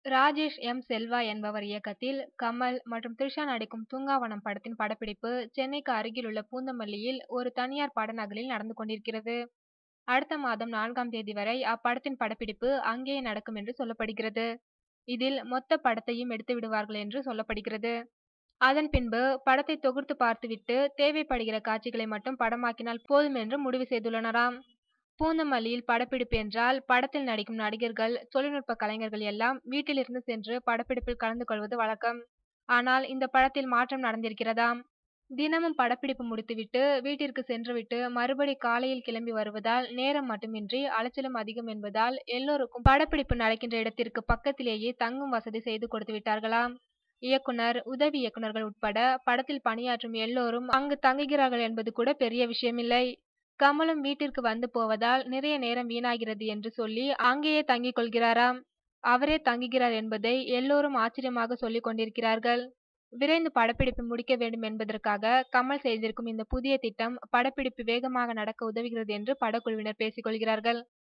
Rajesh M. Selva என்பவர் இயக்கத்தில் கமல் மற்றும் த்ரிஷா நடிக்கும் தூங்காவனம் படத்தின் படப்பிடிப்பு சென்னைக்கு அருகிலுள்ள பூந்தமல்லியில் ஒரு தனியார் படநகரில் நடந்து கொண்டிருக்கிறது. அடுத்த மாதம் நான்காம் தேதி வரை அப்படத்தின் படப்பிடிப்பு அங்கேயே நடக்கும் என்று சொல்லப்படுகிறது. இதில் மொத்த படத்தையும் எடுத்து விடுவார்கள் என்று சொல்லப்படுகிறது. அதன் பின்பு படத்தை தொகுத்து பார்த்துவிட்டு தேவைப்படுகிற காட்சிகளை மட்டும் படமாக்கினால் போதும் என்று முடிவு செய்துள்ளனராம். பூந்தமல்லியில் படப்பிடிப்பு என்றால் படத்தில் நடிக்கும் நடிகர்கள், தொழில்நுட்ப கலைஞர்கள் எல்லாம் வீட்டிலிருந்து சென்று படப்பிடிப்பில் கலந்து கொள்வது வழக்கம். ஆனால் இந்த படத்தில் மாற்றம் நடந்திருக்கிறதாம். தினமும் படப்பிடிப்பு முடித்துவிட்டு வீட்டிற்கு சென்றுவிட்டு மறுபடி காலையில் கிளம்பி வருவதால் நேரம் மட்டுமின்றி அலைச்சலும் அதிகம் என்பதால் எல்லோருக்கும் படப்பிடிப்பு நடக்கின்ற இடத்திற்கு பக்கத்திலேயே தங்கும் வசதி செய்து கொடுத்து விட்டார்களாம். இயக்குனர், உதவி இயக்குனர்கள் உட்பட படத்தில் பணியாற்றும் எல்லோரும் அங்கு தங்குகிறார்கள் என்பது கூட பெரிய விஷயமில்லை. கமலும் வீட்டிற்கு வந்து போவதால் நிறைய நேரம் வீணாகிறது என்று சொல்லி அங்கேயே தங்கிக் கொள்கிறாராம். அவரே தங்குகிறார் என்பதை எல்லோரும் ஆச்சரியமாக சொல்லிக் கொண்டிருக்கிறார்கள். விரைந்து படப்பிடிப்பை முடிக்க வேண்டும் என்பதற்காக கமல் செய்திருக்கும் இந்த புதிய திட்டம் படப்பிடிப்பு வேகமாக நடக்க உதவுகிறது என்று படக்குழுவினர் பேசிக் கொள்கிறார்கள்.